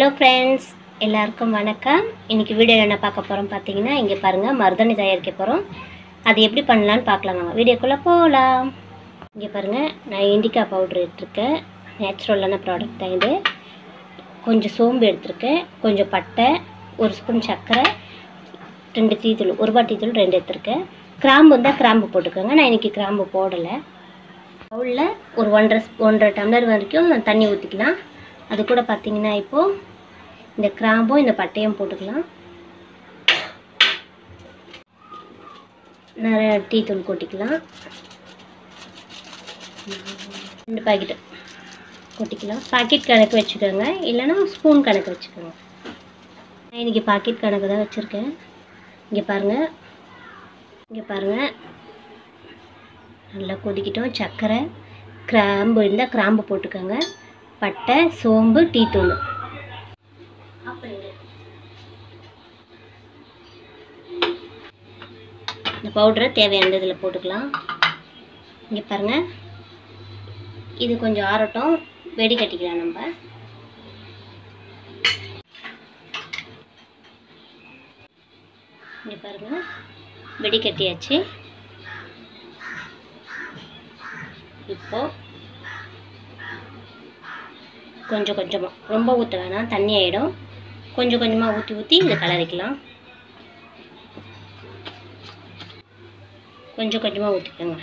hello friends எல்லாருக்கும் வணக்கம் இன்னைக்கு வீடியோவில் என்ன பார்க்க போகிறோம் பார்த்தீங்கன்னா இங்கே பாருங்கள் மருதாணி தயாரிக்க போகிறோம் அது எப்படி பண்ணலான்னு பார்க்கலாம் வாங்க வீடியோக்குள்ளே போகலாம் இங்கே பாருங்கள் நான் இண்டிகா பவுட்ரு எடுத்திருக்கேன் நேச்சுரலான ப்ராடக்ட் தான் இது கொஞ்சம் சோம்பு எடுத்திருக்கேன் கொஞ்சம் பட்டை ஒரு ஸ்பூன் சர்க்கரை ரெண்டு டீத்தூள் ஒரு ரூபா டீத்தூள் ரெண்டு எடுத்திருக்கேன் கிராம்பு இருந்தால் கிராம்பு போட்டுக்கோங்க நான் இன்றைக்கி கிராம்பு போடலை பவுலில் ஒரு ஒன்றரை ஸ்பூ- ஒன்றரை டம்ளர் வரைக்கும் தண்ணி ஊற்றிக்கலாம் அது கூட பார்த்தீங்கன்னா இப்போது இந்த கிராம்பும் இந்த பட்டையும் போட்டுக்கலாம் நிறைய டீ தூள் கொட்டிக்கலாம் ரெண்டு பாக்கெட்டு கொட்டிக்கலாம் பாக்கெட் கணக்கு வச்சுக்கோங்க இல்லைன்னா ஸ்பூன் கணக்கு வச்சுக்கோங்க நான் இன்றைக்கி பாக்கெட் கணக்கு தான் வச்சுருக்கேன் இங்கே பாருங்கள் இங்கே பாருங்கள் நல்லா கொதிக்கிட்டோம் சர்க்கரை கிராம்பு இருந்தால் கிராம்பு போட்டுக்கோங்க பட்டை சோம்பு டீத்தூள் இந்த பவுடரை தேவையான இதில் போட்டுக்கலாம் இங்கே பாருங்கள் இது கொஞ்சம் ஆறட்டும் வெடி கட்டிக்கலாம் நம்ம இங்கே பாருங்கள் வெடி கட்டியாச்சு இப்போ கொஞ்சம் கொஞ்சமாக ரொம்ப ஊற்ற வேணாம் தண்ணி ஆகிடும் கொஞ்சம் கொஞ்சமாக ஊற்றி ஊற்றி இதை கலரிக்கலாம் கொஞ்சம் கொஞ்சமாக ஊற்றிக்கோங்க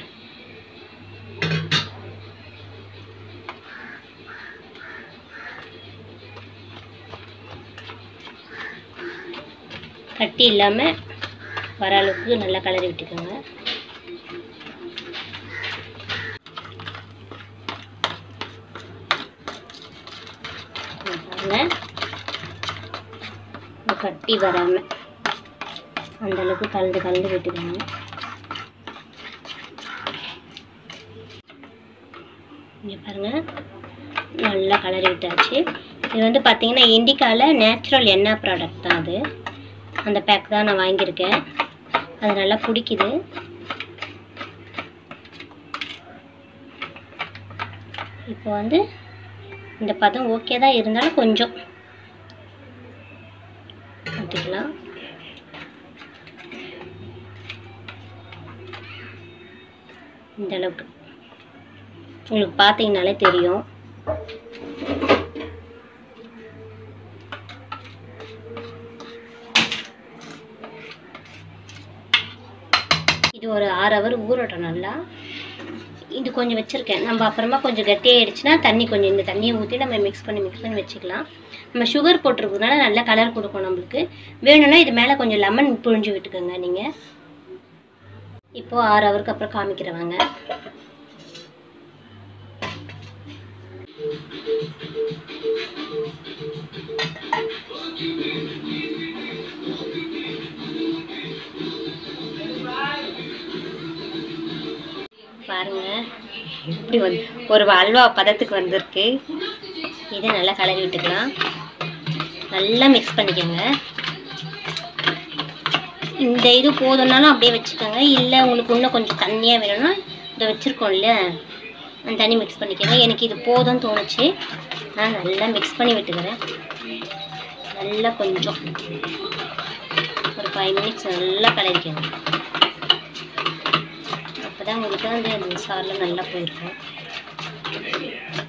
கட்டி இல்லாமல் வர அளவுக்கு நல்லா கலரி விட்டுக்கோங்க இங்க பாருங்க இந்த கட்டி வராமல் அந்த அளவுக்கு கலந்து கலந்து விட்டுக்கோங்க இங்கே பாருங்க நல்லா கலரி விட்டாச்சு இது வந்து பார்த்தீங்கன்னா இண்டிகாவில் நேச்சுரல் எண்ணெய் ப்ராடக்ட் தான் அது அந்த பேக் தான் நான் வாங்கியிருக்கேன் அது நல்லா பிடிக்குது இப்போ வந்து இந்த பதம் ஓகே தான் இருந்தாலும் கொஞ்சம் ஊற்றிக்கலாம் இந்த அளவுக்கு உங்களுக்கு பார்த்தீங்கனாலே தெரியும் இது ஒரு ஆறு ஹவர் ஊறட்டும் நல்லா இது கொஞ்சம் வச்சுருக்கேன் நம்ம அப்புறமா கொஞ்சம் கட்டியாயிடுச்சுன்னா தண்ணி கொஞ்சம் இந்த தண்ணியை ஊற்றி நம்ம மிக்ஸ் பண்ணி மிக்ஸ் பண்ணி வச்சுக்கலாம் நம்ம சுகர் போட்டிருக்கிறதுனால நல்ல கலர் கொடுக்கும் நம்மளுக்கு வேணும்னா இது மேலே கொஞ்சம் லெமன் புழிஞ்சு விட்டுக்கோங்க நீங்கள் இப்போது ஆறு ஹவருக்கு அப்புறம் காமிக்கிறவங்க பாருங்க இப்படி வந்து ஒரு அல்வா பதத்துக்கு வந்திருக்கு இதை நல்லா கலரி விட்டுக்கலாம் நல்லா மிக்ஸ் பண்ணிக்கோங்க இந்த இது போதும்னாலும் அப்படியே வச்சுக்கோங்க இல்லை உங்களுக்கு இன்னும் கொஞ்சம் தண்ணியாக வேணும்னா இதை வச்சுருக்கோம்ல அந்த தண்ணி மிக்ஸ் பண்ணிக்கோங்க எனக்கு இது போதும்னு தோணுச்சு நான் நல்லா மிக்ஸ் பண்ணி விட்டுக்கிறேன் நல்லா கொஞ்சம் ஒரு ஃபைவ் மினிட்ஸ் நல்லா கலரிக்கோங்க அப்போ தான் உங்களுக்கு அந்த சாரில் நல்லா போயிருக்கும்